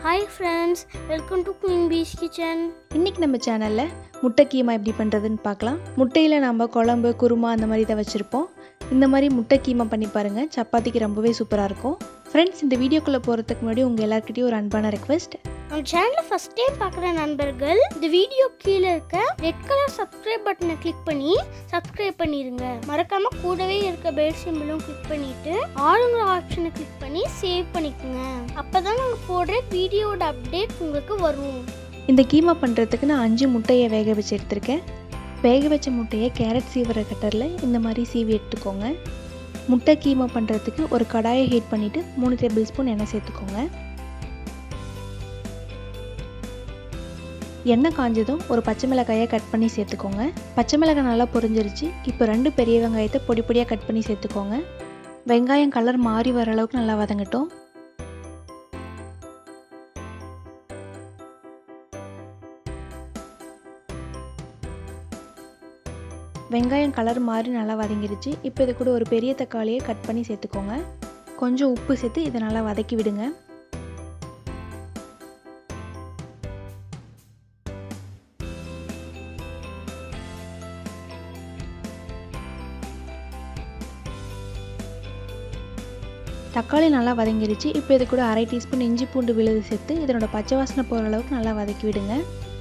hi friends welcome to queen bees kitchen இன்றைக்கி நம்ம சேனலில் முட்டை கீமா எப்படி பண்ணுறதுன்னு பார்க்கலாம் முட்டையில் நம்ம குழம்பு குருமா அந்த மாதிரி தான் வச்சுருப்போம் இந்த மாதிரி முட்டை கீமா பண்ணி பாருங்கள் சப்பாத்திக்கு ரொம்பவே சூப்பராக இருக்கும் ஃப்ரெண்ட்ஸ் இந்த வீடியோக்குள்ளே போகிறதுக்கு முன்னாடி உங்கள் எல்லாருக்கிட்டையும் ஒரு அன்பான ரெக்வெஸ்ட் நம்ம சேனலில் ஃபஸ்ட் டைம் பார்க்குற நண்பர்கள் இந்த வீடியோ கீழே இருக்க ரெட் கலர் சப்ஸ்கிரைப் பட்டனை கிளிக் பண்ணி சப்ஸ்கிரைப் பண்ணிடுங்க மறக்காம கூடவே இருக்க பெல் சிம்பிளும் கிளிக் பண்ணிட்டு ஆளுங்கிற ஆப்ஷனை கிளிக் பண்ணி சேவ் பண்ணிக்கோங்க அப்பதான் நாங்கள் போடுற வீடியோட அப்டேட் உங்களுக்கு வரும் இந்த கீமா பண்ணுறதுக்கு நான் அஞ்சு முட்டையை வேக வச்சு எடுத்திருக்கேன் வேக வச்ச முட்டையை கேரட் சீவுற கட்டரில் இந்த மாதிரி சீவி எடுத்துக்கோங்க முட்டை கீமா பண்ணுறதுக்கு ஒரு கடாயை ஹீட் பண்ணிவிட்டு மூணு டேபிள் ஸ்பூன் எண்ணெய் சேர்த்துக்கோங்க எண்ணெய் காஞ்சதும் ஒரு பச்சை மிளகாயை கட் பண்ணி சேர்த்துக்கோங்க பச்சை மிளகாய் நல்லா பொரிஞ்சிருச்சு இப்போ ரெண்டு பெரிய வெங்காயத்தை பொடி பொடியாக கட் பண்ணி சேர்த்துக்கோங்க வெங்காயம் கலர் மாறி வர அளவுக்கு நல்லா வதங்கட்டும் வெங்காயம் கலர் மாறி நல்லா வதங்கிருச்சு இப்போ இது கூட ஒரு பெரிய தக்காளியை கட் பண்ணி சேர்த்துக்கோங்க கொஞ்சம் உப்பு சேர்த்து இதை நல்லா வதக்கி விடுங்க தக்காளி நல்லா வதங்கிருச்சு இப்போ இது கூட அரை டீஸ்பூன் இஞ்சி பூண்டு விழுது சேர்த்து இதனோட பச்சை வாசனை போகிற அளவுக்கு நல்லா வதக்கி விடுங்க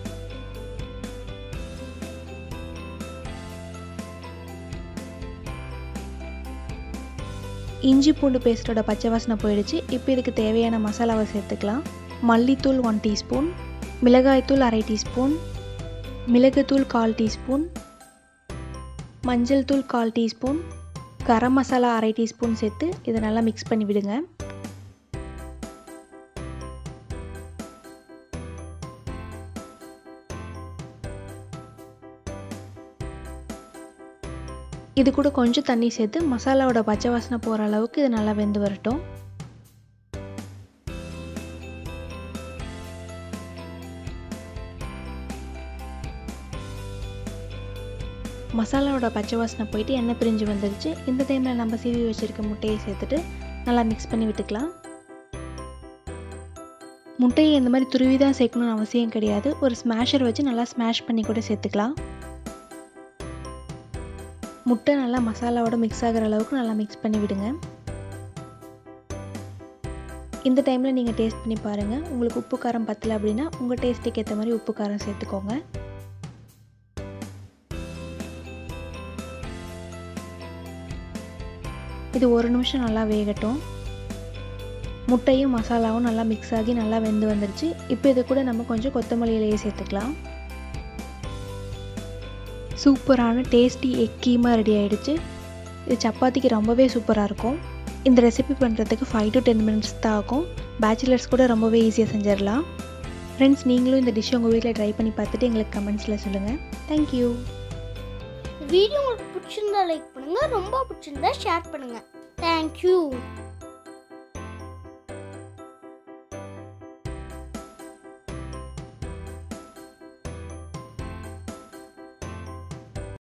இஞ்சி பூண்டு பேஸ்ட்டோட பச்சை வாசனை போயிடுச்சு இப்போ இதுக்கு தேவையான மசாலாவை சேர்த்துக்கலாம் மல்லித்தூள் ஒன் டீஸ்பூன் மிளகாய்த்தூள் அரை டீஸ்பூன் மிளகுத்தூள் கால் டீஸ்பூன் மஞ்சள் தூள் கால் டீஸ்பூன் கரம் மசாலா அரை டீஸ்பூன் சேர்த்து இதை நல்லா மிக்ஸ் பண்ணி விடுங்க இது கூட கொஞ்சம் தண்ணி சேர்த்து மசாலாவோட பச்சை வாசனை போகிற அளவுக்கு இது நல்லா வெந்து வரட்டும் மசாலாவோட பச்சை வாசனை போயிட்டு எண்ணெய் பிரிஞ்சு வந்துருச்சு இந்த டைமில் நம்ம சீவி வச்சுருக்க முட்டையை சேர்த்துட்டு நல்லா மிக்ஸ் பண்ணி விட்டுக்கலாம் முட்டையை இந்த மாதிரி துருவி தான் சேர்க்கணும்னு அவசியம் கிடையாது ஒரு ஸ்மாஷர் வச்சு நல்லா ஸ்மாஷ் பண்ணி கூட சேர்த்துக்கலாம் முட்டை நல்லா மசாலாவோட மிக்ஸ் ஆகிற அளவுக்கு நல்லா மிக்ஸ் பண்ணி விடுங்க இந்த டைமில் நீங்கள் டேஸ்ட் பண்ணி பாருங்கள் உங்களுக்கு உப்பு காரம் பத்தலை அப்படின்னா உங்கள் டேஸ்ட்டுக்கு ஏற்ற மாதிரி உப்பு காரம் சேர்த்துக்கோங்க இது ஒரு நிமிஷம் நல்லா வேகட்டும் முட்டையும் மசாலாவும் நல்லா மிக்ஸ் ஆகி நல்லா வெந்து வந்துருச்சு இப்போ இது கூட நம்ம கொஞ்சம் கொத்தமல்லி இலையை சேர்த்துக்கலாம் சூப்பரான டேஸ்டி எக் கீமா ரெடி ஆகிடுச்சு இது சப்பாத்திக்கு ரொம்பவே சூப்பராக இருக்கும் இந்த ரெசிபி பண்ணுறதுக்கு ஃபைவ் டு டென் மினிட்ஸ் தான் ஆகும் பேச்சுலர்ஸ் கூட ரொம்பவே ஈஸியாக செஞ்சிடலாம் ஃப்ரெண்ட்ஸ் நீங்களும் இந்த டிஷ் உங்கள் வீட்டில் ட்ரை பண்ணி பார்த்துட்டு எங்களுக்கு கமெண்ட்ஸில் சொல்லுங்கள் தேங்க்யூ வீடியோ உங்களுக்கு பிடிச்சிருந்தா லைக் பண்ணுங்க ரொம்ப பிடிச்சிருந்தா ஷேர் பண்ணுங்க தேங்க்யூ